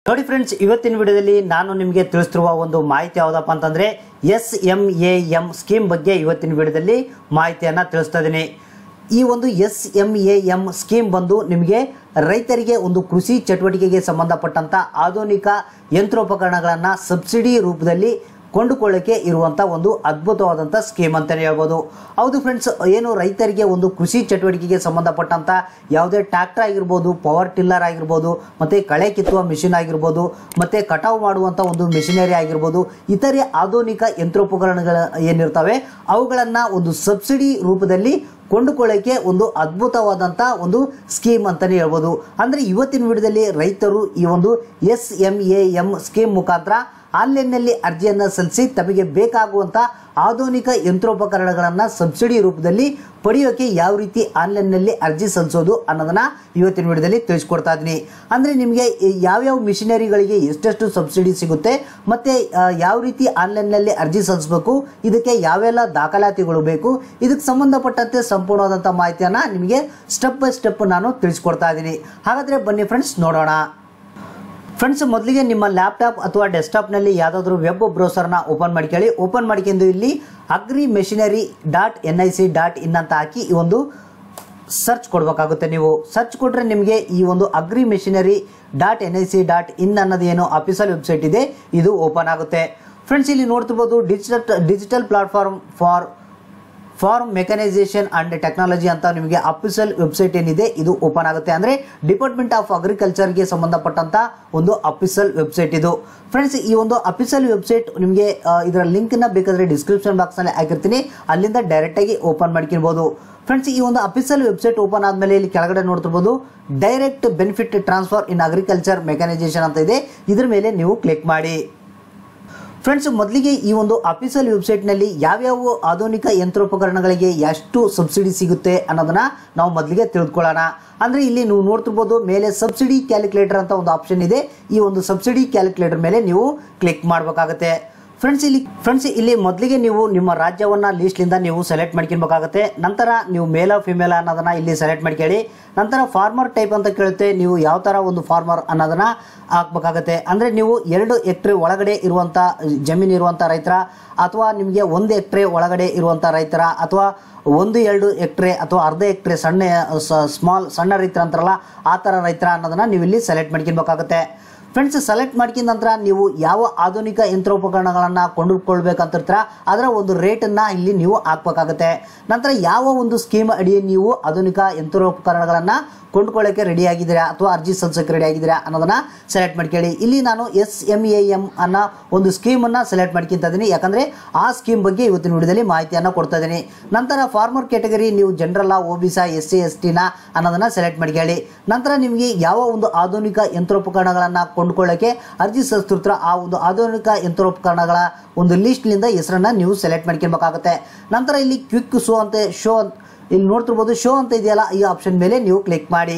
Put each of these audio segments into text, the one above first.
ನೋಡಿ ಫ್ರೆಂಡ್ಸ್ ಇವತ್ತಿನ ವಿಡಿಯೋದಲ್ಲಿ ನಾನು ನಿಮಗೆ ತಿಳಿಸ್ತಿರುವ ಒಂದು ಮಾಹಿತಿ ಯಾವುದಪ್ಪ ಅಂತಂದ್ರೆ S M A M scheme ಬಗ್ಗೆ ಇವತ್ತಿನ ವಿಡಿಯೋದಲ್ಲಿ ಮಾಹಿತಿಯನ್ನು ತಿಳಿಸ್ತಾ ಇದ್ದೀನಿ ಈ ಒಂದು S M A M scheme ಬಂದು ನಿಮಗೆ ರೈತರಿಗೆ ಒಂದು ಕೃಷಿ ಚಟುವಟಿಕೆಗೆ ಸಂಬಂಧಪಟ್ಟಂತ ಆಧುನಿಕ ಯಂತ್ರೋಪಕರಣಗಳನ್ನು ಸಬ್ಸಿಡಿ ರೂಪದಲ್ಲಿ ಕೊಂಡುಕೊಳ್ಳಕ್ಕೆ ಇರುವಂಥ ಒಂದು ಅದ್ಭುತವಾದಂಥ ಸ್ಕೀಮ್ ಅಂತಲೇ ಹೇಳ್ಬೋದು ಹೌದು ಫ್ರೆಂಡ್ಸ್ ಏನು ರೈತರಿಗೆ ಒಂದು ಕೃಷಿ ಚಟುವಟಿಕೆಗೆ ಸಂಬಂಧಪಟ್ಟಂಥ ಯಾವುದೇ ಟ್ರ್ಯಾಕ್ಟರ್ ಆಗಿರ್ಬೋದು ಪವರ್ ಟಿಲ್ಲರ್ ಆಗಿರ್ಬೋದು ಮತ್ತು ಕಳೆ ಕಿತ್ತುವ ಮಿಷಿನ್ ಆಗಿರ್ಬೋದು ಮತ್ತು ಕಟಾವು ಮಾಡುವಂಥ ಒಂದು ಮಿಷಿನರಿ ಆಗಿರ್ಬೋದು ಇತರೆ ಆಧುನಿಕ ಯಂತ್ರೋಪಕರಣಗಳ ಏನಿರ್ತವೆ ಅವುಗಳನ್ನು ಒಂದು ಸಬ್ಸಿಡಿ ರೂಪದಲ್ಲಿ ಕೊಂಡುಕೊಳ್ಳೋಕೆ ಒಂದು ಅದ್ಭುತವಾದಂಥ ಒಂದು ಸ್ಕೀಮ್ ಅಂತಲೇ ಹೇಳ್ಬೋದು ಅಂದರೆ ಇವತ್ತಿನ ವಿಡಿಯೋದಲ್ಲಿ ರೈತರು ಈ ಒಂದು S M A M scheme ಮುಖಾಂತರ ಆನ್ಲೈನ್ನಲ್ಲಿ ಅರ್ಜಿಯನ್ನು ಸಲ್ಲಿಸಿ ತಮಗೆ ಬೇಕಾಗುವಂಥ ಆಧುನಿಕ ಯಂತ್ರೋಪಕರಣಗಳನ್ನು ಸಬ್ಸಿಡಿ ರೂಪದಲ್ಲಿ ಪಡೆಯೋಕೆ ಯಾವ ರೀತಿ ಆನ್ಲೈನ್ನಲ್ಲಿ ಅರ್ಜಿ ಸಲ್ಲಿಸೋದು ಅನ್ನೋದನ್ನ ಇವತ್ತಿನ ವಿಡಿಯೋದಲ್ಲಿ ತಿಳಿಸ್ಕೊಡ್ತಾ ಇದ್ದೀನಿ ಅಂದರೆ ನಿಮಗೆ ಯಾವ್ಯಾವ ಮಿಷಿನರಿಗಳಿಗೆ ಎಷ್ಟೆಷ್ಟು ಸಬ್ಸಿಡಿ ಸಿಗುತ್ತೆ ಮತ್ತು ಯಾವ ರೀತಿ ಆನ್ಲೈನ್ನಲ್ಲಿ ಅರ್ಜಿ ಸಲ್ಲಿಸಬೇಕು ಇದಕ್ಕೆ ಯಾವೆಲ್ಲ ದಾಖಲಾತಿಗಳು ಬೇಕು ಇದಕ್ಕೆ ಸಂಬಂಧಪಟ್ಟಂತೆ ಸಂಪೂರ್ಣವಾದಂಥ ಮಾಹಿತಿಯನ್ನು ನಿಮಗೆ ಸ್ಟೆಪ್ ಬೈ ಸ್ಟೆಪ್ ನಾನು ತಿಳಿಸ್ಕೊಡ್ತಾ ಇದ್ದೀನಿ ಹಾಗಾದರೆ ಬನ್ನಿ ಫ್ರೆಂಡ್ಸ್ ನೋಡೋಣ ಫ್ರೆಂಡ್ಸ್ ಮೊದಲಿಗೆ ನಿಮ್ಮ ಲ್ಯಾಪ್ಟಾಪ್ ಅಥವಾ ಡೆಸ್ಕ್ಟಾಪ್ನಲ್ಲಿ ಯಾವುದಾದ್ರೂ ವೆಬ್ ಬ್ರೌಸರ್ನ ಓಪನ್ ಮಾಡ್ಕೊಳ್ಳಿ ಓಪನ್ ಮಾಡ್ಕೊಂಡು ಇಲ್ಲಿ agri machinery dot N I C dot in ಅಂತ ಹಾಕಿ ಈ ಒಂದು ಸರ್ಚ್ ಕೊಡಬೇಕಾಗುತ್ತೆ ನೀವು ಸರ್ಚ್ ಕೊಟ್ಟರೆ ನಿಮಗೆ ಈ ಒಂದು agri machinery dot N I C dot in ಅನ್ನೋದು ಏನು ಅಫಿಷಿಯಲ್ ವೆಬ್ಸೈಟ್ ಇದೆ ಇದು ಓಪನ್ ಆಗುತ್ತೆ ಫ್ರೆಂಡ್ಸ್ ಇಲ್ಲಿ ನೋಡ್ತಿರ್ಬೋದು digital digital platform for farm mechanisation and technology ಅಂತ ನಿಮಗೆ ಅಫಿಷಿಯಲ್ ವೆಬ್ಸೈಟ್ ಏನಿದೆ ಇದು ಓಪನ್ ಆಗುತ್ತೆ ಅಂದರೆ ಡಿಪಾರ್ಟ್ಮೆಂಟ್ ಆಫ್ ಅಗ್ರಿಕಲ್ಚರ್ಗೆ ಸಂಬಂಧಪಟ್ಟಂತ ಒಂದು ಅಫಿಷಿಯಲ್ ವೆಬ್ಸೈಟ್ ಇದು ಫ್ರೆಂಡ್ಸ್ ಈ ಒಂದು ಅಫಿಷಿಯಲ್ ವೆಬ್ಸೈಟ್ ನಿಮಗೆ ಆ, ಇದರ ಲಿಂಕ್ನ ಬೇಕಾದರೆ ಡಿಸ್ಕ್ರಿಪ್ಷನ್ ಬಾಕ್ಸ್ನಲ್ಲಿ ಹಾಕಿರ್ತೀನಿ ಅಲ್ಲಿಂದ ಡೈರೆಕ್ಟಾಗಿ ಓಪನ್ ಮಾಡ್ಕೊಳ್ಬೋದು ಫ್ರೆಂಡ್ಸ್ ಈ ಒಂದು ಅಫಿಷಿಯಲ್ ವೆಬ್ಸೈಟ್ ಓಪನ್ ಆದಮೇಲೆ ಇಲ್ಲಿ ಕೆಳಗಡೆ ನೋಡ್ತಿರ್ಬೋದು direct benefit transfer in agriculture mechanisation ಅಂತ ಇದೆ ಇದ್ರ ಮೇಲೆ ನೀವು ಕ್ಲಿಕ್ ಮಾಡಿ ಫ್ರೆಂಡ್ಸ್ ಮೊದಲಿಗೆ ಈ ಒಂದು ಅಫಿಷಿಯಲ್ ವೆಬ್ಸೈಟ್ನಲ್ಲಿ ಯಾವ್ಯಾವ ಆಧುನಿಕ ಯಂತ್ರೋಪಕರಣಗಳಿಗೆ ಎಷ್ಟು ಸಬ್ಸಿಡಿ ಸಿಗುತ್ತೆ ಅನ್ನೋದನ್ನ ನಾವು ಮೊದಲಿಗೆ ತಿಳಿದುಕೊಳ್ಳೋಣ ಅಂದರೆ ಇಲ್ಲಿ ನೀವು ನೋಡ್ತಿರ್ಬೋದು ಮೇಲೆ ಸಬ್ಸಿಡಿ ಕ್ಯಾಲ್ಕುಲೇಟರ್ ಅಂತ ಒಂದು ಆಪ್ಷನ್ ಇದೆ ಈ ಒಂದು ಸಬ್ಸಿಡಿ ಕ್ಯಾಲ್ಕುಲೇಟರ್ ಮೇಲೆ ನೀವು ಕ್ಲಿಕ್ ಮಾಡಬೇಕಾಗುತ್ತೆ ಫ್ರೆಂಡ್ಸ್ ಇಲ್ಲಿ ಫ್ರೆಂಡ್ಸ್ ಇಲ್ಲಿ ಮೊದಲಿಗೆ ನೀವು ನಿಮ್ಮ ರಾಜ್ಯವನ್ನ ಲಿಸ್ಟ್ಲಿಂದ ನೀವು ಸೆಲೆಕ್ಟ್ ಮಾಡ್ಕೊಬೇಕಾಗುತ್ತೆ ನಂತರ ನೀವು ಮೇಲ ಫಿಮೇಲ ಅನ್ನೋದನ್ನ ಇಲ್ಲಿ ಸೆಲೆಕ್ಟ್ ಮಾಡ್ಕೊಳ್ಳಿ ನಂತರ ಫಾರ್ಮರ್ ಟೈಪ್ ಅಂತ ಕೇಳುತ್ತೆ ನೀವು ಯಾವ ಥರ ಒಂದು ಫಾರ್ಮರ್ ಅನ್ನೋದನ್ನ ಹಾಕ್ಬೇಕಾಗತ್ತೆ ಅಂದರೆ ನೀವು ಎರಡು ಎಕ್ಟ್ರೆ ಒಳಗಡೆ ಇರುವಂಥ ಜಮೀನು ಇರುವಂಥ ರೈತರ ಅಥವಾ ನಿಮಗೆ ಒಂದು ಎಕ್ಟ್ರೆ ಒಳಗಡೆ ಇರುವಂಥ ರೈತರ ಅಥವಾ ಒಂದು ಎರಡು ಎಕ್ಟ್ರೆ ಅಥವಾ ಅರ್ಧ ಎಕ್ಟ್ರೆ ಸಣ್ಣ ಸ್ಮಾಲ್ ಸಣ್ಣ ರೈತರ ಅಂತಾರಲ್ಲ ಆ ಥರ ರೈತರ ಅನ್ನೋದನ್ನ ನೀವು ಇಲ್ಲಿ ಸೆಲೆಕ್ಟ್ ಮಾಡ್ಕೊಬೇಕಾಗುತ್ತೆ ಫ್ರೆಂಡ್ಸ್ ಸೆಲೆಕ್ಟ್ ಮಾಡ್ಕಿದ ನಂತರ ನೀವು ಯಾವ ಆಧುನಿಕ ಯಂತ್ರೋಪಕರಣಗಳನ್ನು ಕೊಂಡುಕೊಳ್ಬೇಕಂತಿರ್ತೀರ ಅದರ ಒಂದು ರೇಟನ್ನು ಇಲ್ಲಿ ನೀವು ಹಾಕ್ಬೇಕಾಗುತ್ತೆ ನಂತರ ಯಾವ ಒಂದು ಸ್ಕೀಮ್ ಅಡಿಯಲ್ಲಿ ನೀವು ಆಧುನಿಕ ಯಂತ್ರೋಪಕರಣಗಳನ್ನು ಕೊಂಡ್ಕೊಳ್ಳೋಕ್ಕೆ ರೆಡಿ ಆಗಿದ್ದೀರಾ ಅಥವಾ ಅರ್ಜಿ ಸಲ್ಲಿಸೋಕೆ ರೆಡಿ ಆಗಿದ್ದೀರಾ ಅನ್ನೋದನ್ನ ಸೆಲೆಕ್ಟ್ ಮಾಡ್ಕೊಳ್ಳಿ ಇಲ್ಲಿ ನಾನು ಎಸ್ ಎಮ್ ಎ ಎಮ್ ಅನ್ನೋ ಒಂದು ಸ್ಕೀಮನ್ನು ಸೆಲೆಕ್ಟ್ ಮಾಡ್ಕೊಂತ ಇದ್ದೀನಿ ಯಾಕಂದರೆ ಆ ಸ್ಕೀಮ್ ಬಗ್ಗೆ ಇವತ್ತಿನ ವಿಡಿಯೋದಲ್ಲಿ ಮಾಹಿತಿಯನ್ನು ಕೊಡ್ತಾ ಇದ್ದೀನಿ ನಂತರ ಫಾರ್ಮರ್ ಕ್ಯಾಟಗರಿ ನೀವು ಜನರಲ್ಲ O B C S C S ಟಿನ ಅನ್ನೋದನ್ನ ಸೆಲೆಕ್ಟ್ ಮಾಡ್ಕೊಳ್ಳಿ ನಂತರ ನಿಮಗೆ ಯಾವ ಒಂದು ಆಧುನಿಕ ಯಂತ್ರೋಪಕರಣಗಳನ್ನು ಕೊಂಡ್ಕೊಳ್ಳೋಕ್ಕೆ ಅರ್ಜಿ ಸಲ್ಲಿಸ್ತಿರ್ತೀರ ಆ ಒಂದು ಆಧುನಿಕ ಯಂತ್ರೋಪಕರಣಗಳ ಒಂದು ಲಿಸ್ಟ್ನಿಂದ ಹೆಸರನ್ನು ನೀವು ಸೆಲೆಕ್ಟ್ ಮಾಡ್ಕೊಬೇಕಾಗುತ್ತೆ ನಂತರ ಇಲ್ಲಿ ಕ್ವಿಕ್ ಶೋ ಅಂತ ಶೋ ಇಲ್ಲಿ ನೋಡ್ತಿರ್ಬೋದು ಶೋ ಅಂತ ಇದೆಯಲ್ಲ ಈ ಆಪ್ಷನ್ ಮೇಲೆ ನೀವು ಕ್ಲಿಕ್ ಮಾಡಿ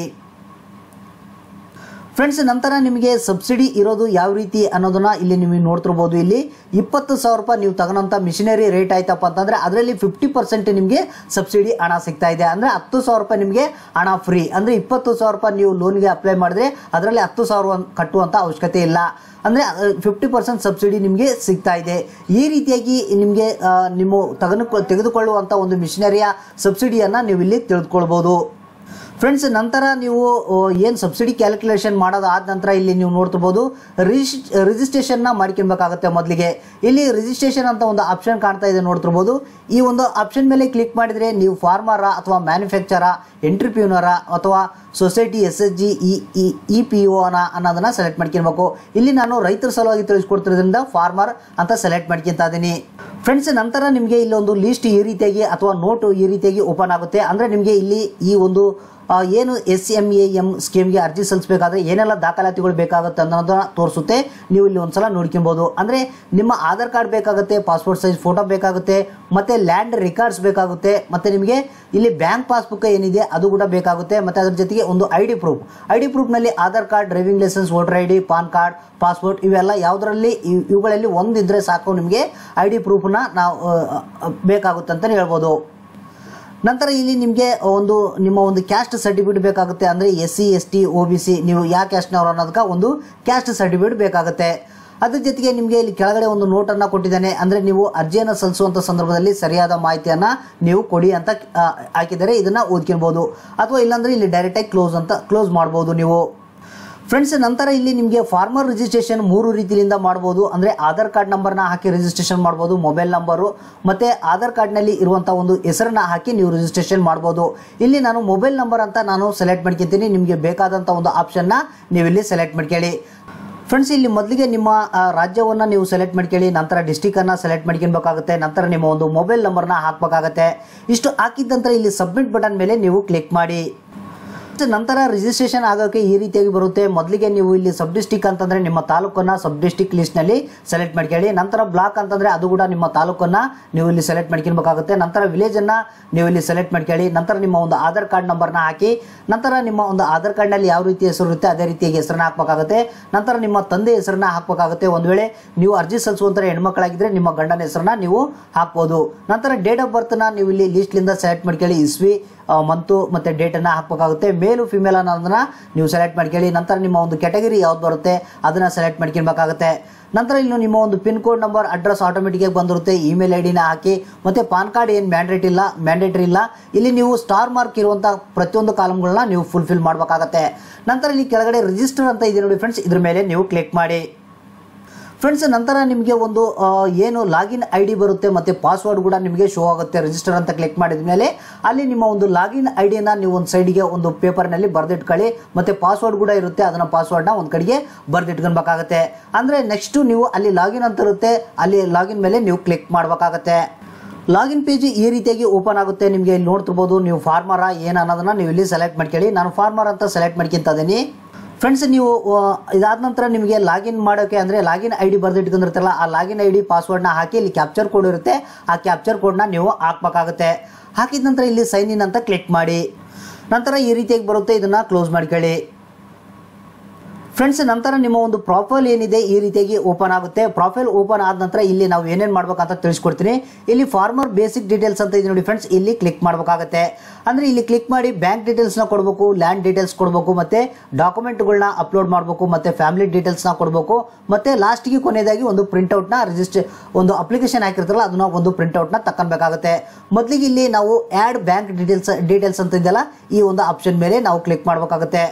ಫ್ರೆಂಡ್ಸ್ ನಂತರ ನಿಮಗೆ ಸಬ್ಸಿಡಿ ಇರೋದು ಯಾವ ರೀತಿ ಅನ್ನೋದನ್ನ ಇಲ್ಲಿ ನೀವು ನೋಡ್ತಿರ್ಬೋದು ಇಲ್ಲಿ ಇಪ್ಪತ್ತು ಸಾವಿರ ರೂಪಾಯಿ ನೀವು ತಗೊಳಂಥ ಮಿಷಿನರಿ ರೇಟ್ ಆಯ್ತಪ್ಪ ಅಂತಂದ್ರೆ ಅದರಲ್ಲಿ ಫಿಫ್ಟಿ ಪರ್ಸೆಂಟ್ ನಿಮಗೆ ಸಬ್ಸಿಡಿ ಹಣ ಸಿಗ್ತಾ ಇದೆ ಅಂದರೆ ಹತ್ತು ಸಾವಿರ ರೂಪಾಯಿ ನಿಮಗೆ ಹಣ ಫ್ರೀ ಅಂದರೆ ಇಪ್ಪತ್ತು ಸಾವಿರ ರೂಪಾಯಿ ನೀವು ಲೋನ್ಗೆ ಅಪ್ಲೈ ಮಾಡಿದ್ರೆ ಅದರಲ್ಲಿ ಹತ್ತು ಸಾವಿರ ಕಟ್ಟುವಂಥ ಅವಶ್ಯಕತೆ ಇಲ್ಲ ಅಂದರೆ ಫಿಫ್ಟಿ ಪರ್ಸೆಂಟ್ ಸಬ್ಸಿಡಿ ನಿಮಗೆ ಸಿಗ್ತಾ ಇದೆ ಈ ರೀತಿಯಾಗಿ ನಿಮಗೆ ಆ, ನಿಮ್ಮ ತೆಗೆದು ತೆಗೆದುಕೊಳ್ಳುವಂಥ ಒಂದು ಮಿಷಿನರಿಯ ಸಬ್ಸಿಡಿಯನ್ನು ನೀವು ಇಲ್ಲಿ ತಿಳಿದುಕೊಳ್ಬೋದು ಫ್ರೆಂಡ್ಸ್ ನಂತರ ನೀವು ಏನು ಸಬ್ಸಿಡಿ ಕ್ಯಾಲ್ಕುಲೇಷನ್ ಮಾಡೋದು ಆದ ನಂತರ ಇಲ್ಲಿ ನೀವು ನೋಡ್ತಿರ್ಬೋದು ರಿಜಿಸ್ ರಿಜಿಸ್ಟ್ರೇಷನ್ನ ಮಾಡ್ಕೊಬೇಕಾಗುತ್ತೆ ಮೊದಲಿಗೆ ಇಲ್ಲಿ ರಿಜಿಸ್ಟ್ರೇಷನ್ ಅಂತ ಒಂದು ಆಪ್ಷನ್ ಕಾಣ್ತಾ ಇದೆ ನೋಡ್ತಿರ್ಬೋದು ಈ ಒಂದು ಆಪ್ಷನ್ ಮೇಲೆ ಕ್ಲಿಕ್ ಮಾಡಿದರೆ ನೀವು ಫಾರ್ಮರ ಅಥವಾ ಮ್ಯಾನುಫ್ಯಾಕ್ಚರ ಎಂಟ್ರಿಪ್ಯೂನರ ಅಥವಾ society S S G E E P O ಅನ್ನೋದನ್ನ ಸೆಲೆಕ್ಟ್ ಮಾಡ್ಕೊಬೇಕು ಇಲ್ಲಿ ನಾನು ರೈತರ ಸಲುವಾಗಿ ತಿಳಿಸ್ಕೊಡ್ತಿರೋದ್ರಿಂದ ಫಾರ್ಮರ್ ಅಂತ ಸೆಲೆಕ್ಟ್ ಮಾಡ್ಕೊತಾ ಇದ್ದೀನಿ ಫ್ರೆಂಡ್ಸ್ ನಂತರ ನಿಮಗೆ ಇಲ್ಲಿ ಒಂದು ಲಿಸ್ಟ್ ಈ ರೀತಿಯಾಗಿ ಅಥವಾ ನೋಟು ಈ ರೀತಿಯಾಗಿ ಓಪನ್ ಆಗುತ್ತೆ ಅಂದರೆ ನಿಮಗೆ ಇಲ್ಲಿ ಈ ಒಂದು ಆ, ಏನು ಎಸ್ ಎಮ್ ಎ ಎಮ್ ಸ್ಕೀಮ್ಗೆ ಅರ್ಜಿ ಸಲ್ಲಿಸಬೇಕಾದ್ರೆ ಏನೆಲ್ಲ ದಾಖಲಾತಿಗಳು ಬೇಕಾಗುತ್ತೆ ಅನ್ನೋದನ್ನ ತೋರಿಸುತ್ತೆ ನೀವು ಇಲ್ಲಿ ಒಂದ್ಸಲ ನೋಡ್ಕೊಬೋದು ಅಂದರೆ ನಿಮ್ಮ ಆಧಾರ್ ಕಾರ್ಡ್ ಬೇಕಾಗುತ್ತೆ ಪಾಸ್ಪೋರ್ಟ್ ಸೈಜ್ ಫೋಟೋ ಬೇಕಾಗುತ್ತೆ ಮತ್ತು ಲ್ಯಾಂಡ್ ರೆಕಾರ್ಡ್ಸ್ ಬೇಕಾಗುತ್ತೆ ಮತ್ತು ನಿಮಗೆ ಇಲ್ಲಿ ಬ್ಯಾಂಕ್ ಪಾಸ್ಬುಕ್ ಏನಿದೆ ಅದು ಕೂಡ ಬೇಕಾಗುತ್ತೆ ಮತ್ತು ಅದ್ರ ಜೊತೆಗೆ ಒಂದು I D proof I D ಪ್ರೂಫ್ನಲ್ಲಿ Aadhaar card driving licence voter I D PAN card passport ಇವೆಲ್ಲ ಯಾವುದರಲ್ಲಿ ಇವ್- ಇವುಗಳಲ್ಲಿ ಒಂದಿದ್ರೆ ಸಾಕು ನಿಮಗೆ ಐ ಡಿ ಪ್ರೂಫ್ನ ನಾವು ಆ, ಆ, ಬೇಕಾಗುತ್ತೆ ಅಂತಲೇ ಹೇಳ್ಬೋದು ನಂತರ ಇಲ್ಲಿ ನಿಮಗೆ ಒಂದು ನಿಮ್ಮ ಒಂದು ಕ್ಯಾಸ್ಟ್ ಸರ್ಟಿಫಿಕೇಟ್ ಬೇಕಾಗುತ್ತೆ ಅಂದರೆ S C S T O B C ನೀವು ಯಾವ ಕ್ಯಾಸ್ಟ್ನವರು ಅನ್ನೋದಕ್ಕೆ ಒಂದು ಕ್ಯಾಸ್ಟ್ ಸರ್ಟಿಫಿಕೇಟ್ ಬೇಕಾಗುತ್ತೆ ಅದ್ರ ಜೊತೆಗೆ ನಿಮಗೆ ಇಲ್ಲಿ ಕೆಳಗಡೆ ಒಂದು ನೋಟನ್ನು ಕೊಟ್ಟಿದ್ದಾನೆ ಅಂದರೆ ನೀವು ಅರ್ಜಿಯನ್ನು ಸಲ್ಲಿಸುವಂಥ ಸಂದರ್ಭದಲ್ಲಿ ಸರಿಯಾದ ಮಾಹಿತಿಯನ್ನು ನೀವು ಕೊಡಿ ಅಂತ ಆ, ಹಾಕಿದರೆ ಇದನ್ನು ಓದ್ಕೊಳ್ಬೋದು ಅಥವಾ ಇಲ್ಲಾಂದರೆ ಇಲ್ಲಿ ಡೈರೆಕ್ಟಾಗಿ ಕ್ಲೋಸ್ ಅಂತ ಕ್ಲೋಸ್ ಮಾಡ್ಬೋದು ನೀವು ಫ್ರೆಂಡ್ಸ್ ನಂತರ ಇಲ್ಲಿ ನಿಮಗೆ ಫಾರ್ಮರ್ ರಿಜಿಸ್ಟ್ರೇಷನ್ ಮೂರು ರೀತಿಯಿಂದ ಮಾಡ್ಬೋದು ಅಂದರೆ ಆಧಾರ್ ಕಾರ್ಡ್ ನಂಬರ್ನ ಹಾಕಿ ರಿಜಿಸ್ಟ್ರೇಷನ್ ಮಾಡ್ಬೋದು ಮೊಬೈಲ್ ನಂಬರು ಮತ್ತು ಆಧಾರ್ ಕಾರ್ಡ್ನಲ್ಲಿ ಇರುವಂಥ ಒಂದು ಹೆಸರನ್ನ ಹಾಕಿ ನೀವು ರಿಜಿಸ್ಟ್ರೇಷನ್ ಮಾಡ್ಬೋದು ಇಲ್ಲಿ ನಾನು ಮೊಬೈಲ್ ನಂಬರ್ ಅಂತ ನಾನು ಸೆಲೆಕ್ಟ್ ಮಾಡ್ಕೊತೀನಿ ನಿಮಗೆ ಬೇಕಾದಂಥ ಒಂದು ಆಪ್ಷನ್ನ ನೀವು ಇಲ್ಲಿ ಸೆಲೆಕ್ಟ್ ಮಾಡ್ಕೊಳ್ಳಿ ಫ್ರೆಂಡ್ಸ್ ಇಲ್ಲಿ ಮೊದಲಿಗೆ ನಿಮ್ಮ ಆ, ರಾಜ್ಯವನ್ನು ನೀವು ಸೆಲೆಕ್ಟ್ ಮಾಡ್ಕೊಳ್ಳಿ ನಂತರ ಡಿಸ್ಟಿಕನ್ನು ಸೆಲೆಕ್ಟ್ ಮಾಡ್ಕೊಬೇಕಾಗುತ್ತೆ ನಂತರ ನಿಮ್ಮ ಒಂದು ಮೊಬೈಲ್ ನಂಬರ್ನ ಹಾಕಬೇಕಾಗತ್ತೆ ಇಷ್ಟು ಹಾಕಿದ ನಂತರ ಇಲ್ಲಿ ಸಬ್ಮಿಟ್ ಬಟನ್ ಮೇಲೆ ನೀವು ಕ್ಲಿಕ್ ಮಾಡಿ ಮತ್ತೆ ನಂತರ ರಿಜಿಸ್ಟ್ರೇಷನ್ ಆಗೋಕ್ಕೆ ಈ ರೀತಿಯಾಗಿ ಬರುತ್ತೆ ಮೊದಲಿಗೆ ನೀವು ಇಲ್ಲಿ ಸಬ್ ಡಿಸ್ಟಿಕ್ ಅಂತಂದ್ರೆ ನಿಮ್ಮ ತಾಲೂಕನ್ನ ಸಬ್ ಡಿಸ್ಟಿಕ್ ಲಿಸ್ಟ್ನಲ್ಲಿ ಸೆಲೆಕ್ಟ್ ಮಾಡ್ಕೊಳ್ಳಿ ನಂತರ ಬ್ಲಾಕ್ ಅಂತಂದ್ರೆ ಅದು ಕೂಡ ನಿಮ್ಮ ತಾಲೂಕನ್ನ ನೀವು ಇಲ್ಲಿ ಸೆಲೆಕ್ಟ್ ಮಾಡ್ಕೊಬೇಕಾಗುತ್ತೆ ನಂತರ ವಿಲೇಜ್ ಅನ್ನ ನೀವು ಇಲ್ಲಿ ಸೆಲೆಕ್ಟ್ ಮಾಡ್ಕೊಳ್ಳಿ ನಂತರ ನಿಮ್ಮ ಒಂದು ಆಧಾರ್ ಕಾರ್ಡ್ ನಂಬರ್ನ ಹಾಕಿ ನಂತರ ನಿಮ್ಮ ಒಂದು ಆಧಾರ್ ಕಾರ್ಡ್ನಲ್ಲಿ ಯಾವ ರೀತಿ ಹೆಸರು ಇರುತ್ತೆ ಅದೇ ರೀತಿಯಾಗಿ ಹೆಸರನ್ನ ಹಾಕಬೇಕಾಗುತ್ತೆ ನಂತರ ನಿಮ್ಮ ತಂದೆ ಹೆಸರನ್ನ ಹಾಕಬೇಕಾಗುತ್ತೆ ಒಂದು ವೇಳೆ ನೀವು ಅರ್ಜಿ ಸಲ್ಲಿಸುವಂತರ ಹೆಣ್ಮಕ್ಳಾಗಿದ್ರೆ ನಿಮ್ಮ ಗಂಡನ ಹೆಸರನ್ನ ನೀವು ಹಾಕ್ಬೋದು ನಂತರ ಡೇಟ್ ಆಫ್ ಬರ್ತ್ನ ನೀವು ಇಲ್ಲಿ ಲಿಸ್ಟ್ಲಿಂದ ಸೆಲೆಕ್ಟ್ ಮಾಡ್ಕೊಳ್ಳಿ ಇಸ್ವಿ ಮಂತು ಮತ್ತು ಡೇಟನ್ನು ಹಾಕಬೇಕಾಗುತ್ತೆ ಮೇಲು ಫಿಮೇಲ್ ಅನ್ನೋದನ್ನ ನೀವು ಸೆಲೆಕ್ಟ್ ಮಾಡ್ಕೊಳ್ಳಿ ನಂತರ ನಿಮ್ಮ ಒಂದು ಕ್ಯಾಟಗರಿ ಯಾವ್ದು ಬರುತ್ತೆ ಅದನ್ನು ಸೆಲೆಕ್ಟ್ ಮಾಡ್ಕೊಬೇಕಾಗುತ್ತೆ ನಂತರ ಇಲ್ಲಿ ನಿಮ್ಮ ಒಂದು ಪಿನ್ ಕೋಡ್ ನಂಬರ್ ಅಡ್ರೆಸ್ ಆಟೋಮೆಟಿಕಾಗಿ ಬಂದಿರುತ್ತೆ ಇಮೇಲ್ ಐ ಡಿನ ಹಾಕಿ ಮತ್ತು ಪಾನ್ ಕಾರ್ಡ್ ಏನು ಮ್ಯಾಂಡೇಟ್ ಇಲ್ಲ ಮ್ಯಾಂಡೇಟ್ರಿ ಇಲ್ಲ ಇಲ್ಲಿ ನೀವು ಸ್ಟಾರ್ ಮಾರ್ಕ್ ಇರುವಂಥ ಪ್ರತಿಯೊಂದು ಕಾಲಮ್ಗಳನ್ನ ನೀವು ಫುಲ್ಫಿಲ್ ಮಾಡಬೇಕಾಗತ್ತೆ ನಂತರ ಇಲ್ಲಿ ಕೆಳಗಡೆ ರಿಜಿಸ್ಟರ್ ಅಂತ ಇದೆ ನೋಡಿ ಫ್ರೆಂಡ್ಸ್ ಇದ್ರ ಮೇಲೆ ನೀವು ಕ್ಲಿಕ್ ಮಾಡಿ ಫ್ರೆಂಡ್ಸ್ ನಂತರ ನಿಮಗೆ ಒಂದು ಆ, ಏನು ಲಾಗಿನ್ ಐ ಡಿ ಬರುತ್ತೆ ಮತ್ತು ಪಾಸ್ವರ್ಡ್ ಕೂಡ ನಿಮಗೆ ಶೋ ಆಗುತ್ತೆ ರಿಜಿಸ್ಟರ್ ಅಂತ ಕ್ಲಿಕ್ ಮಾಡಿದ ಮೇಲೆ ಅಲ್ಲಿ ನಿಮ್ಮ ಒಂದು ಲಾಗಿನ್ ಐ ಡಿನ ನೀವು ಒಂದು ಸೈಡಿಗೆ ಒಂದು ಪೇಪರ್ನಲ್ಲಿ ಬರೆದಿಟ್ಕೊಳ್ಳಿ ಮತ್ತು ಪಾಸ್ವರ್ಡ್ ಕೂಡ ಇರುತ್ತೆ ಅದನ್ನು ಪಾಸ್ವರ್ಡ್ನ ಒಂದು ಕಡೆಗೆ ಬರೆದಿಟ್ಕೊಬೇಕಾಗತ್ತೆ ಅಂದರೆ ನೆಕ್ಸ್ಟು ನೀವು ಅಲ್ಲಿ ಲಾಗಿನ್ ಅಂತ ಇರುತ್ತೆ ಅಲ್ಲಿ ಲಾಗಿನ್ ಮೇಲೆ ನೀವು ಕ್ಲಿಕ್ ಮಾಡಬೇಕಾಗತ್ತೆ ಲಾಗಿನ್ ಪೇಜ್ ಈ ರೀತಿಯಾಗಿ ಓಪನ್ ಆಗುತ್ತೆ ನಿಮಗೆ ಇಲ್ಲಿ ನೋಡ್ತಿರ್ಬೋದು ನೀವು ಫಾರ್ಮರ ಏನು ಅನ್ನೋದನ್ನ ನೀವು ಇಲ್ಲಿ ಸೆಲೆಕ್ಟ್ ಮಾಡ್ಕೊಳ್ಳಿ ನಾನು ಫಾರ್ಮರ್ ಅಂತ ಸೆಲೆಕ್ಟ್ ಮಾಡ್ಕೊಂತ ಇದ್ದೀನಿ ಫ್ರೆಂಡ್ಸ್ ನೀವು ಆ, ಇದಾದ ನಂತರ ನಿಮಗೆ ಲಾಗಿನ್ ಮಾಡೋಕೆ ಅಂದರೆ ಲಾಗಿನ್ ಐ ಡಿ ಬರೆದಿಟ್ಕೊಂಡಿರ್ತಾರಲ್ಲ ಆ ಲಾಗಿನ್ ಐ ಡಿ ಪಾಸ್ವರ್ಡ್ನ ಹಾಕಿ ಇಲ್ಲಿ ಕ್ಯಾಪ್ಚರ್ ಕೋಡ್ ಇರುತ್ತೆ ಆ ಕ್ಯಾಪ್ಚರ್ ಕೋಡ್ನ ನೀವು ಹಾಕ್ಬೇಕಾಗುತ್ತೆ ಹಾಕಿದ ನಂತರ ಇಲ್ಲಿ ಸೈನ್ ಇನ್ ಅಂತ ಕ್ಲಿಕ್ ಮಾಡಿ ನಂತರ ಈ ರೀತಿಯಾಗಿ ಬರುತ್ತೆ ಇದನ್ನು ಕ್ಲೋಸ್ ಮಾಡ್ಕೊಳ್ಳಿ ಫ್ರೆಂಡ್ಸ್ ನಂತರ ನಿಮ್ಮ ಒಂದು ಪ್ರೊಫೈಲ್ ಏನಿದೆ ಈ ರೀತಿಯಾಗಿ ಓಪನ್ ಆಗುತ್ತೆ ಪ್ರೊಫೈಲ್ ಓಪನ್ ಆದ ನಂತರ ಇಲ್ಲಿ ನಾವು ಏನೇನು ಮಾಡ್ಬೇಕಂತ ತಿಳಿಸ್ಕೊಡ್ತೀನಿ ಇಲ್ಲಿ ಫಾರ್ಮರ್ ಬೇಸಿಕ್ ಡೀಟೇಲ್ಸ್ ಅಂತ ಇದೆ ನೋಡಿ ಫ್ರೆಂಡ್ಸ್ ಇಲ್ಲಿ ಕ್ಲಿಕ್ ಮಾಡಬೇಕಾಗುತ್ತೆ ಅಂದರೆ ಇಲ್ಲಿ ಕ್ಲಿಕ್ ಮಾಡಿ ಬ್ಯಾಂಕ್ ಡೀಟೇಲ್ಸ್ನ ಕೊಡಬೇಕು ಲ್ಯಾಂಡ್ ಡೀಟೇಲ್ಸ್ ಕೊಡಬೇಕು ಮತ್ತು ಡಾಕ್ಯುಮೆಂಟ್ಗಳನ್ನ ಅಪ್ಲೋಡ್ ಮಾಡಬೇಕು ಮತ್ತು ಫ್ಯಾಮಿಲಿ ಡೀಟೇಲ್ಸ್ನ ಕೊಡಬೇಕು ಮತ್ತು ಲಾಸ್ಟಿಗೆ ಕೊನೆಯದಾಗಿ ಒಂದು ಪ್ರಿಂಟೌಟ್ನ ರಿಜಿಸ್ಟರ್ ಒಂದು ಅಪ್ಲಿಕೇಶನ್ ಹಾಕಿರ್ತಾರಲ್ಲ ಅದನ್ನ ಒಂದು ಪ್ರಿಂಟೌಟ್ನ ತಗೊಳ್ಬೇಕಾಗುತ್ತೆ ಮೊದಲಿಗೆ ಇಲ್ಲಿ ನಾವು ಆ್ಯಡ್ ಬ್ಯಾಂಕ್ ಡೀಟೇಲ್ಸ್ ಡೀಟೇಲ್ಸ್ ಅಂತ ಇದೆಯಲ್ಲ ಈ ಒಂದು ಆಪ್ಷನ್ ಮೇಲೆ ನಾವು ಕ್ಲಿಕ್ ಮಾಡಬೇಕಾಗುತ್ತೆ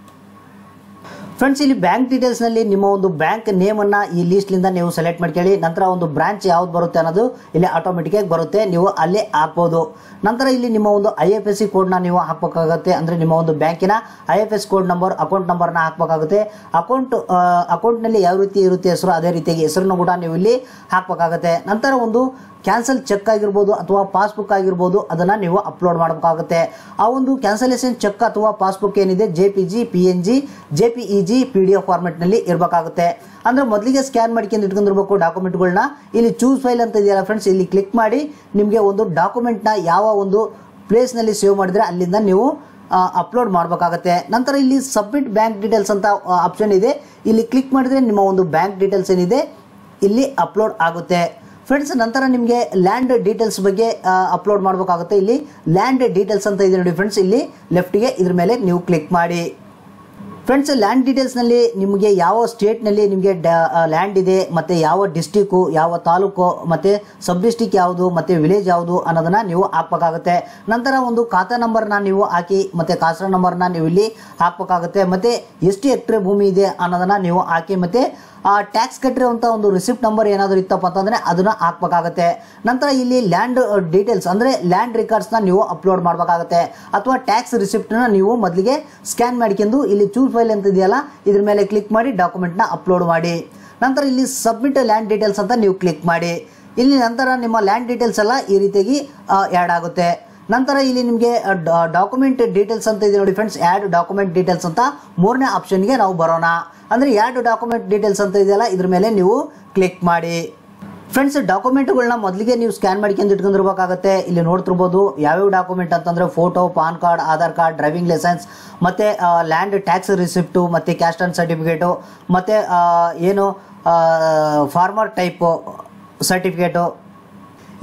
ಫ್ರೆಂಡ್ಸ್ ಇಲ್ಲಿ ಬ್ಯಾಂಕ್ ಡೀಟೇಲ್ಸ್ನಲ್ಲಿ ನಿಮ್ಮ ಒಂದು ಬ್ಯಾಂಕ್ ನೇಮನ್ನು ಈ ಲೀಸ್ಟ್ಲಿಂದ ನೀವು ಸೆಲೆಕ್ಟ್ ಮಾಡ್ಕೊಳ್ಳಿ ನಂತರ ಒಂದು ಬ್ರಾಂಚ್ ಯಾವ್ದು ಬರುತ್ತೆ ಅನ್ನೋದು ಇಲ್ಲಿ ಆಟೋಮೆಟಿಕಾಗಿ ಬರುತ್ತೆ ನೀವು ಅಲ್ಲಿ ಹಾಕ್ಬೋದು ನಂತರ ಇಲ್ಲಿ ನಿಮ್ಮ ಒಂದು ಐ ಎಫ್ ಎಸ್ ಸಿ ಕೋಡ್ನ ನೀವು ಹಾಕಬೇಕಾಗುತ್ತೆ ಅಂದರೆ ನಿಮ್ಮ ಒಂದು ಬ್ಯಾಂಕಿನ I F S code number account ನಂಬರ್ನ ಹಾಕಬೇಕಾಗುತ್ತೆ ಅಕೌಂಟ್ ಅಕೌಂಟ್ನಲ್ಲಿ ಯಾವ ರೀತಿ ಇರುತ್ತೆ ಹೆಸರು ಅದೇ ರೀತಿಯಾಗಿ ಹೆಸರನ್ನು ಕೂಡ ನೀವು ಇಲ್ಲಿ ಹಾಕಬೇಕಾಗುತ್ತೆ ನಂತರ ಒಂದು ಕ್ಯಾನ್ಸಲ್ ಚೆಕ್ ಆಗಿರ್ಬೋದು ಅಥವಾ ಪಾಸ್ಬುಕ್ ಆಗಿರ್ಬೋದು ಅದನ್ನು ನೀವು ಅಪ್ಲೋಡ್ ಮಾಡಬೇಕಾಗುತ್ತೆ ಆ ಒಂದು ಕ್ಯಾನ್ಸಲೇಷನ್ ಚೆಕ್ ಅಥವಾ ಪಾಸ್ಬುಕ್ ಏನಿದೆ J P G P N G J P E G P D F ಫಾರ್ಮೆಟ್ನಲ್ಲಿ ಇರಬೇಕಾಗುತ್ತೆ ಅಂದರೆ ಮೊದಲಿಗೆ ಸ್ಕ್ಯಾನ್ ಮಾಡ್ಕೊಂಡು ಇಟ್ಕೊಂಡಿರ್ಬೇಕು ಡಾಕ್ಯುಮೆಂಟ್ಗಳನ್ನ ಇಲ್ಲಿ ಚೂಸ್ ಫೈಲ್ ಅಂತ ಇದೆಯಲ್ಲ ಫ್ರೆಂಡ್ಸ್ ಇಲ್ಲಿ ಕ್ಲಿಕ್ ಮಾಡಿ ನಿಮಗೆ ಒಂದು ಡಾಕ್ಯುಮೆಂಟ್ನ ಯಾವ ಒಂದು ಪ್ಲೇಸ್ನಲ್ಲಿ ಸೇವ್ ಮಾಡಿದರೆ ಅಲ್ಲಿಂದ ನೀವು ಅಪ್ಲೋಡ್ ಮಾಡಬೇಕಾಗತ್ತೆ ನಂತರ ಇಲ್ಲಿ ಸಬ್ಮಿಟ್ ಬ್ಯಾಂಕ್ ಡೀಟೇಲ್ಸ್ ಅಂತ ಆಪ್ಷನ್ ಇದೆ ಇಲ್ಲಿ ಕ್ಲಿಕ್ ಮಾಡಿದರೆ ನಿಮ್ಮ ಒಂದು ಬ್ಯಾಂಕ್ ಡೀಟೇಲ್ಸ್ ಏನಿದೆ ಇಲ್ಲಿ ಅಪ್ಲೋಡ್ ಆಗುತ್ತೆ ಫ್ರೆಂಡ್ಸ್ ನಂತರ ನಿಮಗೆ ಲ್ಯಾಂಡ್ ಡೀಟೇಲ್ಸ್ ಬಗ್ಗೆ ಅಪ್ಲೋಡ್ ಮಾಡಬೇಕಾಗುತ್ತೆ ಇಲ್ಲಿ ಲ್ಯಾಂಡ್ ಡೀಟೇಲ್ಸ್ ಅಂತ ಇದೆ ನೋಡಿ ಫ್ರೆಂಡ್ಸ್ ಇಲ್ಲಿ ಲೆಫ್ಟಿಗೆ ಇದ್ರ ಮೇಲೆ ನೀವು ಕ್ಲಿಕ್ ಮಾಡಿ ಫ್ರೆಂಡ್ಸ್ ಲ್ಯಾಂಡ್ ಡೀಟೇಲ್ಸ್ನಲ್ಲಿ ನಿಮಗೆ ಯಾವ ಸ್ಟೇಟ್ನಲ್ಲಿ ನಿಮಗೆ ಲ್ಯಾಂಡ್ ಇದೆ ಮತ್ತು ಯಾವ ಡಿಸ್ಟಿಕ್ಕು ಯಾವ ತಾಲೂಕು ಮತ್ತು ಸಬ್ ಡಿಸ್ಟಿಕ್ ಯಾವುದು ಮತ್ತು ವಿಲೇಜ್ ಯಾವುದು ಅನ್ನೋದನ್ನು ನೀವು ಹಾಕ್ಬೇಕಾಗುತ್ತೆ ನಂತರ ಒಂದು ಖಾತಾ ನಂಬರ್ನ ನೀವು ಹಾಕಿ ಮತ್ತು ಖಾಸಾ ನಂಬರ್ನ ನೀವು ಇಲ್ಲಿ ಹಾಕ್ಬೇಕಾಗುತ್ತೆ ಮತ್ತು ಎಷ್ಟು ಹೆಕ್ಟ್ರೆ ಭೂಮಿ ಇದೆ ಅನ್ನೋದನ್ನು ನೀವು ಹಾಕಿ ಮತ್ತು ಆ ಟ್ಯಾಕ್ಸ್ ಕಟ್ಟಿರುವಂಥ ಒಂದು ರಿಸಿಪ್ಟ್ ನಂಬರ್ ಏನಾದರೂ ಇತ್ತಪ್ಪ ಅಂತಂದರೆ ಅದನ್ನು ಹಾಕ್ಬೇಕಾಗುತ್ತೆ ನಂತರ ಇಲ್ಲಿ ಲ್ಯಾಂಡ್ ಡೀಟೇಲ್ಸ್ ಅಂದರೆ ಲ್ಯಾಂಡ್ ರೆಕಾರ್ಡ್ಸ್ನ ನೀವು ಅಪ್ಲೋಡ್ ಮಾಡಬೇಕಾಗುತ್ತೆ ಅಥವಾ ಟ್ಯಾಕ್ಸ್ ರಿಸಿಪ್ಟ್ನ ನೀವು ಮೊದಲಿಗೆ ಸ್ಕ್ಯಾನ್ ಮಾಡ್ಕೊಂಡು ಇಲ್ಲಿ ಚೂಸ್ ಫೈಲ್ ಅಂತ ಇದೆಯಲ್ಲ ಇದ್ರ ಮೇಲೆ ಕ್ಲಿಕ್ ಮಾಡಿ ಡಾಕ್ಯುಮೆಂಟ್ನ ಅಪ್ಲೋಡ್ ಮಾಡಿ ನಂತರ ಇಲ್ಲಿ ಸಬ್ಮಿಟ್ ಲ್ಯಾಂಡ್ ಡೀಟೇಲ್ಸ್ ಅಂತ ನೀವು ಕ್ಲಿಕ್ ಮಾಡಿ ಇಲ್ಲಿ ನಂತರ ನಿಮ್ಮ ಲ್ಯಾಂಡ್ ಡೀಟೇಲ್ಸ್ ಎಲ್ಲ ಈ ರೀತಿಯಾಗಿ ಆ್ಯಡ್ ಆಗುತ್ತೆ ನಂತರ ಇಲ್ಲಿ ನಿಮಗೆ ಡಾಕ್ಯುಮೆಂಟ್ ಡೀಟೇಲ್ಸ್ ಅಂತ ಇದೆ ನೋಡಿ ಫ್ರೆಂಡ್ಸ್ ಆ್ಯಡ್ ಡಾಕ್ಯುಮೆಂಟ್ ಡೀಟೇಲ್ಸ್ ಅಂತ ಮೂರನೇ ಆಪ್ಷನ್ಗೆ ನಾವು ಬರೋಣ ಅಂದರೆ ಆ್ಯಡ್ ಡಾಕ್ಯುಮೆಂಟ್ ಡೀಟೇಲ್ಸ್ ಅಂತ ಇದೆಯಲ್ಲ ಇದ್ರ ಮೇಲೆ ನೀವು ಕ್ಲಿಕ್ ಮಾಡಿ ಫ್ರೆಂಡ್ಸ್ ಡಾಕ್ಯುಮೆಂಟ್ಗಳನ್ನ ಮೊದಲಿಗೆ ನೀವು ಸ್ಕ್ಯಾನ್ ಮಾಡ್ಕೊಂಡು ಇಟ್ಕೊಂಡಿರ್ಬೇಕಾಗತ್ತೆ ಇಲ್ಲಿ ನೋಡ್ತಿರ್ಬೋದು ಯಾವ್ಯಾವ ಡಾಕ್ಯುಮೆಂಟ್ ಅಂತಂದರೆ photo PAN card Aadhaar card driving licence ಮತ್ತು ಲ್ಯಾಂಡ್ ಟ್ಯಾಕ್ಸ್ ರಿಸಿಪ್ಟು ಮತ್ತು ಕ್ಯಾಸ್ಟ್ ಆನ್ ಸರ್ಟಿಫಿಕೇಟು ಮತ್ತು ಏನು ಫಾರ್ಮರ್ ಟೈಪು ಸರ್ಟಿಫಿಕೇಟು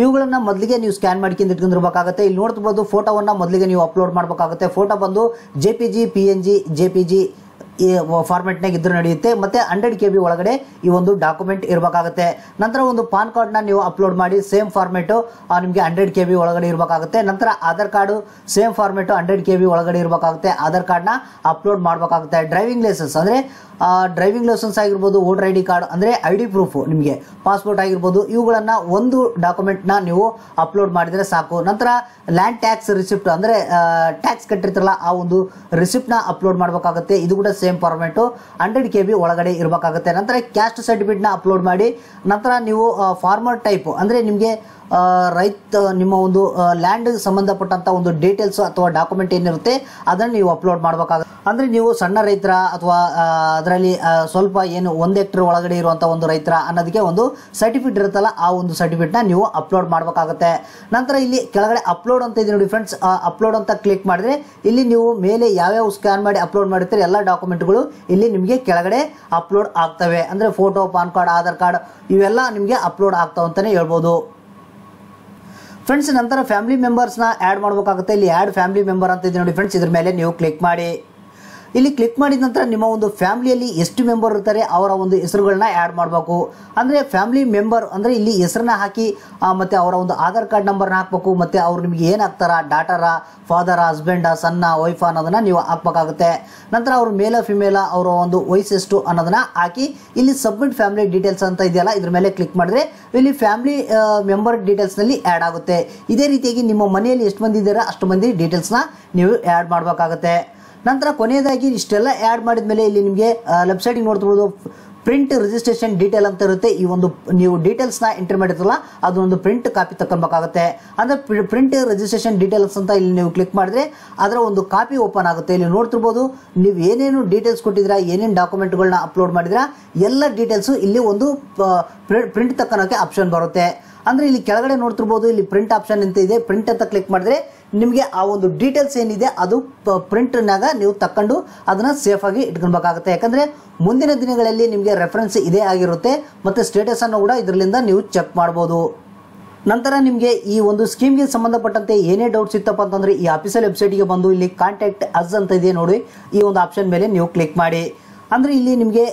ಇವುಗಳನ್ನ ಮೊದಲಿಗೆ ನೀವು ಸ್ಕ್ಯಾನ್ ಮಾಡ್ಕೊಂಡು ಇಟ್ಕೊಂಡಿರ್ಬೇಕಾಗುತ್ತೆ ಇಲ್ಲಿ ನೋಡ್ತಿರ್ಬೋದು ಫೋಟೋವನ್ನ ಮೊದಲಿಗೆ ನೀವು ಅಪ್ಲೋಡ್ ಮಾಡಬೇಕಾಗುತ್ತೆ ಫೋಟೋ ಬಂದು J P G P N G J P G ಈ ಫಾರ್ಮೆಟ್ನಾಗ ಇದ್ರೂ ನಡೆಯುತ್ತೆ ಮತ್ತೆ ಹಂಡ್ರೆಡ್ ಕೆ ಬಿ ಒಳಗಡೆ ಈ ಒಂದು ಡಾಕ್ಯುಮೆಂಟ್ ಇರಬೇಕಾಗುತ್ತೆ ನಂತರ ಒಂದು ಪಾನ್ ಕಾರ್ಡ್ನ ನೀವು ಅಪ್ಲೋಡ್ ಮಾಡಿ ಸೇಮ್ ಫಾರ್ಮೆಟು ನಿಮಗೆ ಹಂಡ್ರೆಡ್ ಕೆ ಬಿ ಒಳಗಡೆ ಇರಬೇಕಾಗುತ್ತೆ ನಂತರ Aadhaar card same format hundred K B ಒಳಗಡೆ ಇರಬೇಕಾಗುತ್ತೆ ಆಧಾರ್ ಕಾರ್ಡ್ನ ಅಪ್ಲೋಡ್ ಮಾಡಬೇಕಾಗುತ್ತೆ ಡ್ರೈವಿಂಗ್ ಲೈಸೆನ್ಸ್ ಅಂದರೆ ಡ್ರೈವಿಂಗ್ ಲೈಸೆನ್ಸ್ ಆಗಿರ್ಬೋದು ವೋಟರ್ ಐ ಡಿ ಕಾರ್ಡ್ ಅಂದರೆ ಐ ಡಿ ಪ್ರೂಫ್ ನಿಮಗೆ ಪಾಸ್ಪೋರ್ಟ್ ಆಗಿರ್ಬೋದು ಇವುಗಳನ್ನು ಒಂದು ಡಾಕ್ಯುಮೆಂಟ್ನ ನೀವು ಅಪ್ಲೋಡ್ ಮಾಡಿದರೆ ಸಾಕು ನಂತರ ಲ್ಯಾಂಡ್ ಟ್ಯಾಕ್ಸ್ ರಿಸಿಪ್ಟ್ ಅಂದರೆ ಟ್ಯಾಕ್ಸ್ ಕಟ್ಟಿರ್ತಾರಲ್ಲ ಆ ಒಂದು ರಿಸಿಪ್ಟ್ನ ಅಪ್ಲೋಡ್ ಮಾಡಬೇಕಾಗುತ್ತೆ ಇದು ಕೂಡ same format hundred K B ಒಳಗಡೆ ಇರಬೇಕಾಗುತ್ತೆ ನಂತರ ಕ್ಯಾಸ್ಟ್ ಸರ್ಟಿಫಿಕೇಟ್ನ ಅಪ್ಲೋಡ್ ಮಾಡಿ ನಂತರ ನೀವು ಫಾರ್ಮರ್ ಟೈಪ್ ಅಂದರೆ ನಿಮಗೆ ರೈತ ನಿಮ್ಮ ಒಂದು ಲ್ಯಾಂಡ್ ಸಂಬಂಧಪಟ್ಟಂತ ಒಂದು ಡೀಟೇಲ್ಸ್ ಅಥವಾ ಡಾಕ್ಯುಮೆಂಟ್ ಏನಿರುತ್ತೆ ಅದನ್ನು ನೀವು ಅಪ್ಲೋಡ್ ಮಾಡಬೇಕಾಗುತ್ತೆ ಅಂದ್ರೆ ನೀವು ಸಣ್ಣ ರೈತರ ಅಥವಾ ಅದರಲ್ಲಿ ಸ್ವಲ್ಪ ಏನು ಒಂದು ಹೆಕ್ಟರ್ ಒಳಗಡೆ ಇರುವಂತ ಒಂದು ರೈತರ ಅನ್ನೋದಕ್ಕೆ ಒಂದು ಸರ್ಟಿಫಿಕೇಟ್ ಇರುತ್ತಲ್ಲ ಆ ಒಂದು ಸರ್ಟಿಫಿಕೇಟ್ನ ನೀವು ಅಪ್ಲೋಡ್ ಮಾಡಬೇಕಾಗುತ್ತೆ ನಂತರ ಇಲ್ಲಿ ಕೆಳಗಡೆ ಅಪ್ಲೋಡ್ ಅಂತ ಇದೆ ನೋಡಿ ಫ್ರೆಂಡ್ಸ್ ಅಪ್ಲೋಡ್ ಅಂತ ಕ್ಲಿಕ್ ಮಾಡಿದ್ರೆ ಇಲ್ಲಿ ನೀವು ಮೇಲೆ ಯಾವ್ಯಾವ ಸ್ಕ್ಯಾನ್ ಮಾಡಿ ಅಪ್ಲೋಡ್ ಮಾಡಿರ್ತೀರಿ ಎಲ್ಲ ಡಾಕ್ಯುಮೆಂಟ್ಗಳು ಇಲ್ಲಿ ನಿಮಗೆ ಕೆಳಗಡೆ ಅಪ್ಲೋಡ್ ಆಗ್ತವೆ ಅಂದ್ರೆ photo PAN card Aadhaar card ಇವೆಲ್ಲ ನಿಮಗೆ ಅಪ್ಲೋಡ್ ಆಗ್ತಾವ ಅಂತಾನೆ ಹೇಳ್ಬೋದು ಫ್ರೆಂಡ್ಸ್ ನಂತರ ಫ್ಯಾಮಿಲಿ ಮೆಂಬರ್ಸ್ನ ಆ್ಯಡ್ ಮಾಡಬೇಕಾಗುತ್ತೆ ಇಲ್ಲಿ ಆ್ಯಡ್ ಫ್ಯಾಮಿಲಿ ಮೆಂಬರ್ ಅಂತ ಇದೆ ನೋಡಿ ಫ್ರೆಂಡ್ಸ್ ಇದ್ರ ಮೇಲೆ ನೀವು ಕ್ಲಿಕ್ ಮಾಡಿ ಇಲ್ಲಿ ಕ್ಲಿಕ್ ಮಾಡಿದ ನಂತರ ನಿಮ್ಮ ಒಂದು ಫ್ಯಾಮಿಲಿಯಲ್ಲಿ ಎಷ್ಟು ಮೆಂಬರ್ ಇರ್ತಾರೆ ಅವರ ಒಂದು ಹೆಸರುಗಳನ್ನ ಆ್ಯಡ್ ಮಾಡಬೇಕು ಅಂದರೆ ಫ್ಯಾಮಿಲಿ ಮೆಂಬರ್ ಅಂದರೆ ಇಲ್ಲಿ ಹೆಸರನ್ನ ಹಾಕಿ ಆ, ಮತ್ತೆ ಅವರ ಒಂದು ಆಧಾರ್ ಕಾರ್ಡ್ ನಂಬರ್ನ ಹಾಕಬೇಕು ಮತ್ತೆ ಅವ್ರು ನಿಮಗೆ ಏನು ಹಾಕ್ತಾರ ಡಾಟರ ಫಾದರ ಹಸ್ಬೆಂಡ ಸಣ್ಣ ವೈಫ್ ಅನ್ನೋದನ್ನ ನೀವು ಹಾಕ್ಬೇಕಾಗುತ್ತೆ ನಂತರ ಅವರು ಮೇಲ ಫಿಮೇಲ ಅವರ ಒಂದು ವಯಸ್ಸೆಷ್ಟು ಅನ್ನೋದನ್ನ ಹಾಕಿ ಇಲ್ಲಿ ಸಬ್ಮಿಟ್ ಫ್ಯಾಮಿಲಿ ಡೀಟೇಲ್ಸ್ ಅಂತ ಇದೆಯಲ್ಲ ಇದ್ರ ಮೇಲೆ ಕ್ಲಿಕ್ ಮಾಡಿದ್ರೆ ಇಲ್ಲಿ ಫ್ಯಾಮಿಲಿ ಮೆಂಬರ್ ಡೀಟೇಲ್ಸ್ನಲ್ಲಿ ಆ್ಯಡ್ ಆಗುತ್ತೆ ಇದೇ ರೀತಿಯಾಗಿ ನಿಮ್ಮ ಮನೆಯಲ್ಲಿ ಎಷ್ಟು ಮಂದಿ ಇದ್ದೀರಾ ಅಷ್ಟು ಮಂದಿ ಡೀಟೇಲ್ಸ್ನ ನೀವು ಆ್ಯಡ್ ಮಾಡಬೇಕಾಗುತ್ತೆ ನಂತರ ಕೊನೆಯದಾಗಿ ಇಷ್ಟೆಲ್ಲ ಆ್ಯಡ್ ಮಾಡಿದ ಮೇಲೆ ಇಲ್ಲಿ ನಿಮಗೆ ವೆಬ್ಸೈಟಿಗೆ ನೋಡ್ತಿರ್ಬೋದು ಪ್ರಿಂಟ್ ರಿಜಿಸ್ಟ್ರೇಷನ್ ಡೀಟೇಲ್ ಅಂತ ಇರುತ್ತೆ ಈ ಒಂದು ನೀವು ಡೀಟೇಲ್ಸ್ನ ಎಂಟ್ರಿ ಮಾಡಿರ್ತಾರಲ್ಲ ಅದು ಒಂದು ಪ್ರಿಂಟ್ ಕಾಪಿ ತಗೊಳ್ಬೇಕಾಗುತ್ತೆ ಅಂದರೆ ಪ್ರಿಂಟ್ ರಿಜಿಸ್ಟ್ರೇಷನ್ ಡೀಟೇಲ್ಸ್ ಅಂತ ಇಲ್ಲಿ ನೀವು ಕ್ಲಿಕ್ ಮಾಡಿದ್ರೆ ಅದರ ಒಂದು ಕಾಪಿ ಓಪನ್ ಆಗುತ್ತೆ ಇಲ್ಲಿ ನೋಡ್ತಿರ್ಬೋದು ನೀವು ಏನೇನು ಡೀಟೇಲ್ಸ್ ಕೊಟ್ಟಿದ್ದೀರಾ ಏನೇನು ಡಾಕ್ಯುಮೆಂಟ್ಗಳನ್ನ ಅಪ್ಲೋಡ್ ಮಾಡಿದ್ರಾ ಎಲ್ಲ ಡೀಟೇಲ್ಸು ಇಲ್ಲಿ ಒಂದು ಪ್ರಿಂಟ್ ತಕ್ಕನೋಕೆ ಆಪ್ಷನ್ ಬರುತ್ತೆ ಅಂದರೆ ಇಲ್ಲಿ ಕೆಳಗಡೆ ನೋಡ್ತಿರ್ಬೋದು ಇಲ್ಲಿ ಪ್ರಿಂಟ್ ಆಪ್ಷನ್ ಅಂತ ಇದೆ ಪ್ರಿಂಟ್ ಅಂತ ಕ್ಲಿಕ್ ಮಾಡಿದ್ರೆ ನಿಮಗೆ ಆ ಒಂದು ಡೀಟೇಲ್ಸ್ ಏನಿದೆ ಅದು ಪ್ರಿಂಟ್ನಾಗ ನೀವು ತಕೊಂಡು ಅದನ್ನು ಸೇಫಾಗಿ ಇಟ್ಕೊಳ್ಬೇಕಾಗುತ್ತೆ ಯಾಕಂದರೆ ಮುಂದಿನ ದಿನಗಳಲ್ಲಿ ನಿಮಗೆ ರೆಫರೆನ್ಸ್ ಇದೇ ಆಗಿರುತ್ತೆ ಮತ್ತು ಸ್ಟೇಟಸನ್ನು ಕೂಡ ಇದರಿಂದ ನೀವು ಚೆಕ್ ಮಾಡ್ಬೋದು ನಂತರ ನಿಮಗೆ ಈ ಒಂದು ಸ್ಕೀಮ್ಗೆ ಸಂಬಂಧಪಟ್ಟಂತೆ ಏನೇ ಡೌಟ್ಸ್ ಇತ್ತಪ್ಪ ಅಂತಂದರೆ ಈ ಅಫಿಷಿಯಲ್ ವೆಬ್ಸೈಟ್ಗೆ ಬಂದು ಇಲ್ಲಿ ಕಾಂಟ್ಯಾಕ್ಟ್ ಅಸ್ ಅಂತ ಇದೆ ನೋಡಿ ಈ ಒಂದು ಆಪ್ಷನ್ ಮೇಲೆ ನೀವು ಕ್ಲಿಕ್ ಮಾಡಿ ಅಂದರೆ ಇಲ್ಲಿ ನಿಮಗೆ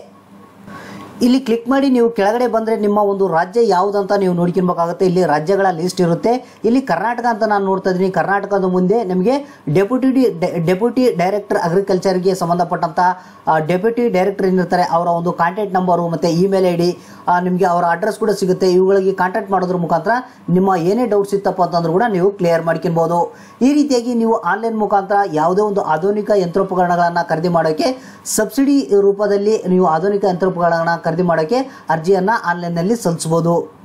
ಇಲ್ಲಿ ಕ್ಲಿಕ್ ಮಾಡಿ ನೀವು ಕೆಳಗಡೆ ಬಂದರೆ ನಿಮ್ಮ ಒಂದು ರಾಜ್ಯ ಯಾವುದಂತ ನೀವು ನೋಡ್ಕೊಬೇಕಾಗುತ್ತೆ ಇಲ್ಲಿ ರಾಜ್ಯಗಳ ಲಿಸ್ಟ್ ಇರುತ್ತೆ ಇಲ್ಲಿ ಕರ್ನಾಟಕ ಅಂತ ನಾನು ನೋಡ್ತಾ ಇದ್ದೀನಿ ಕರ್ನಾಟಕದ ಮುಂದೆ ನಿಮಗೆ ಡೆಪ್ಯೂಟಿ ಡೆಪ್ಯೂಟಿ ಡೈರೆಕ್ಟರ್ ಅಗ್ರಿಕಲ್ಚರ್ಗೆ ಸಂಬಂಧಪಟ್ಟಂಥ ಡೆಪ್ಯೂಟಿ ಡೈರೆಕ್ಟರ್ ಏನಿರ್ತಾರೆ ಅವರ ಒಂದು ಕಾಂಟ್ಯಾಕ್ಟ್ ನಂಬರು ಮತ್ತು ಇಮೇಲ್ ಐ ಡಿ ನಿಮಗೆ ಅವರ ಅಡ್ರೆಸ್ ಕೂಡ ಸಿಗುತ್ತೆ ಇವುಗಳಿಗೆ ಕಾಂಟ್ಯಾಕ್ಟ್ ಮಾಡೋದ್ರ ಮುಖಾಂತರ ನಿಮ್ಮ ಏನೇ ಡೌಟ್ಸ್ ಇತ್ತಪ್ಪ ಅಂತಂದ್ರೂ ಕೂಡ ನೀವು ಕ್ಲಿಯರ್ ಮಾಡ್ಕೊಬೋದು ಈ ರೀತಿಯಾಗಿ ನೀವು ಆನ್ಲೈನ್ ಮುಖಾಂತರ ಯಾವುದೇ ಒಂದು ಆಧುನಿಕ ಯಂತ್ರೋಪಕರಣಗಳನ್ನು ಖರೀದಿ ಮಾಡೋಕ್ಕೆ ಸಬ್ಸಿಡಿ ರೂಪದಲ್ಲಿ ನೀವು ಆಧುನಿಕ ಯಂತ್ರೋಪಕರಣಗಳನ್ನು ಖರೀದಿ ಮಾಡೋಕ್ಕೆ ಅರ್ಜಿಯನ್ನು ಆನ್ಲೈನ್ನಲ್ಲಿ ಸಲ್ಲಿಸ್ಬೋದು